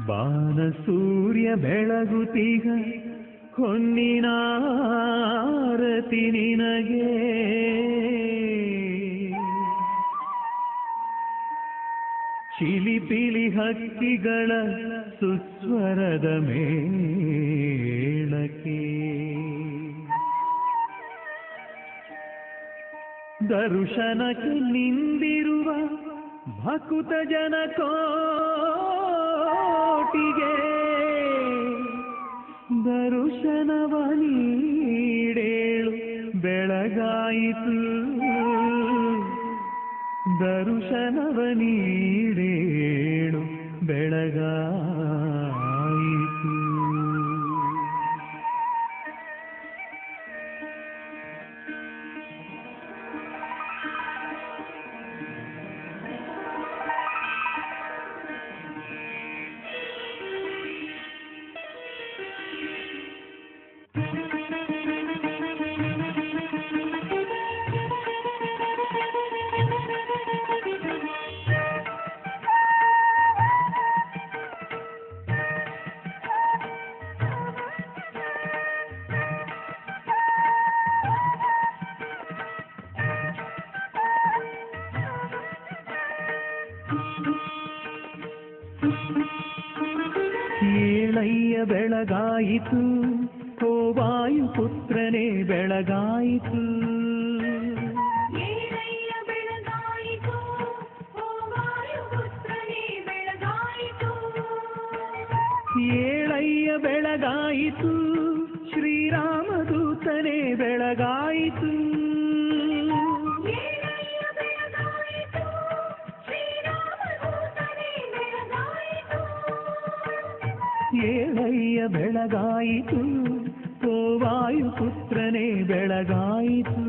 ಬಾನ ಸೂರ್ಯ ಬೆಳಗುತ್ತೀಗ ಹೊನ್ನಿನಾರತಿ ನಿನಗೆ ಚಿಲಿಪಿಲಿ ಹಕ್ಕಿಗಳ ಸುಸ್ವರದ ಮೇಳಕ್ಕೆ ದರ್ಶನಕ್ಕೆ ನಿಂದಿರುವ ಭಕುತ ಜನ ಕೋಟಿಗೆ ದರ್ಶನವ ನೀಡೇಳು ಬೆಳಗಾಯಿತು ದರ್ಶನವ ನೀಡೇಳು ಬೆಳಗಾಯಿತು ಏಳಯ್ಯ ಬೆಳಗಾಯಿತು ಓ ವಾಯುಪುತ್ರನೇ ಬೆಳಗಾಯಿತು ಏಳಯ್ಯ ಬೆಳಗಾಯಿತು ಓ ವಾಯುಪುತ್ರನೇ ಬೆಳಗಾಯಿತು ಏಳಯ್ಯ ಬೆಳಗಾಯಿತು ಶ್ರೀರಾಮದೂತನೇ ಬೆಳಗಾಯಿತು ಏಳಯ್ಯ ಬೆಳಗಾಯಿತು ಶ್ರೀರಾಮದೂತನೇ ಬೆಳಗಾಯಿತು ಏಳಯ್ಯ ಬೆಳಗಾಯಿತು ಓ ವಾಯುಪುತ್ರನೇ ಬೆಳಗಾಯಿತು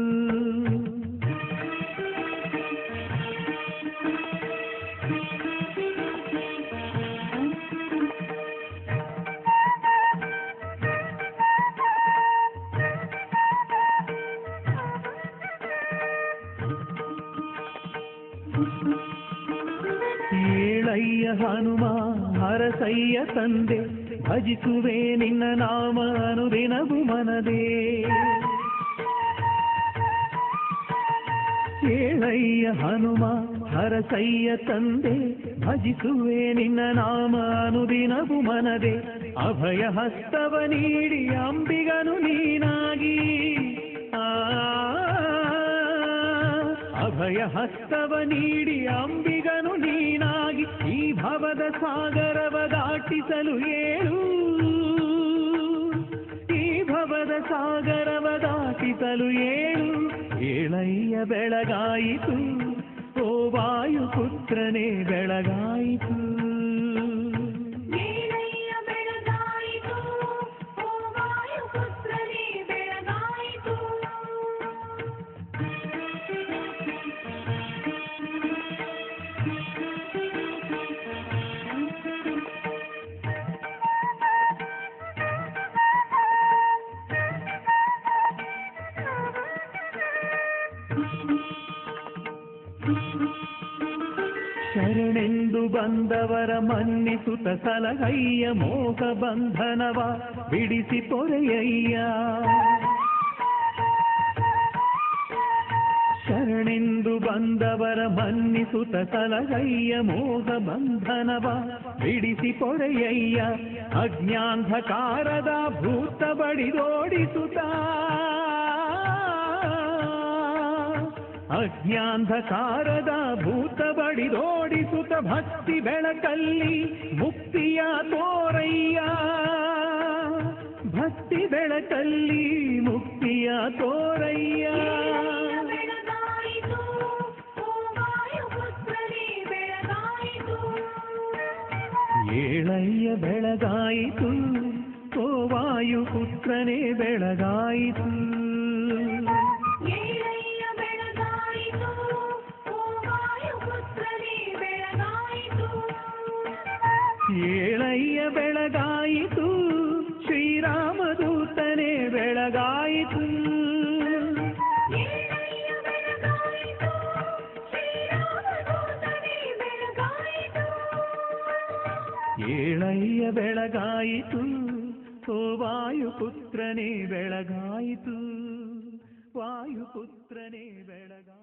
ಏಳಯ್ಯ ಹನುಮ ಹರಸಯ್ಯ ತಂದೆ ಭಜಿಸುವೆ ನಿನ್ನ ನಾಮ ಅನುದಿನವು ಮನದೇ ಏಳಯ್ಯ ಹನುಮ ಹರಸಯ್ಯ ತಂದೆ ಭಜಿಸುವೆ ನಿನ್ನ ನಾಮ ಅನುದಿನವು ಮನದೆ ಅಭಯ ಹಸ್ತವ ನೀಡಿ ಅಂಬಿಗನು ನೀನಾಗಿ ಆ ಅಭಯ ಹಸ್ತವ ನೀಡಿ ಅಂಬಿಗನು ನೀನಾಗಿ ಈ ಭವದ ಸಾಗರವ ದಾಟಿಸಲು ಏಳು ಈ ಭವದ ಸಾಗರವ ದಾಟಿಸಲು ಏಳು ಏಳಯ್ಯ ಬೆಳಗಾಯಿತು ಓ ವಾಯುಪುತ್ರನೇ ಬೆಳಗಾಯಿತು ಏಳಯ್ಯ ಬೆಳಗಾಯಿತು ಓ ವಾಯುಪುತ್ರನೇ ಬೆಳಗಾಯಿತು ಶರಣೆಂದು ಬಂದವರ ಮನ್ನಿಸುತ್ತ ಸಲಹಯ್ಯ ಮೋಹ ಬಂಧನವ ಬಿಡಿಸಿ ಪೊರೆಯಯ್ಯ ಶರಣೆಂದು ಬಂದವರ ಮನ್ನಿಸುತ್ತ ಸಲಹಯ್ಯ ಮೋಹ ಬಂಧನವ ಬಿಡಿಸಿ ಪೊರೆಯಯ್ಯ ಅಜ್ಞಾಂಧಕಾರದ ಭೂತ ಬಡಿದೋಡಿಸುತ್ತ ಅಜ್ಞಾಂಧಕಾರದ ಭೂತ ಬಡಿದೋಡಿಸುತ್ತ ಭಕ್ತಿ ಬೆಳಕಲ್ಲಿ ಮುಕ್ತಿಯ ತೋರಯ್ಯ ಭಕ್ತಿ ಬೆಳಕಲ್ಲಿ ಮುಕ್ತಿಯ ತೋರಯ್ಯ ಬೆಳಗಾಯಿತು ಓ ವಾಯುಪುತ್ರನೇ ಬೆಳಗಾಯಿತು ಏಳಯ್ಯ ಬೆಳಗಾಯಿತು ಓ ವಾಯುಪುತ್ರನೇ ಬೆಳಗಾಯಿತು ಏಳಯ್ಯ ಬೆಳಗಾಯಿತು ಓ ವಾಯುಪುತ್ರನೇ ಬೆಳಗಾಯಿತು ಏಳಯ್ಯ ಬೆಳಗಾಯಿತು ಶ್ರೀರಾಮದೂತನೇ ಬೆಳಗಾಯಿತು ಏಳಯ್ಯ ಬೆಳಗಾಯಿತು ಶ್ರೀರಾಮದೂತನೇ ಬೆಳಗಾಯಿತು ಏಳಯ್ಯ ಬೆಳಗಾಯಿತು ಓ ವಾಯುಪುತ್ರನೇ ಬೆಳಗಾಯಿತು ವಾಯುಪುತ್ರನೇ ಬೆಳಗಾಯಿತು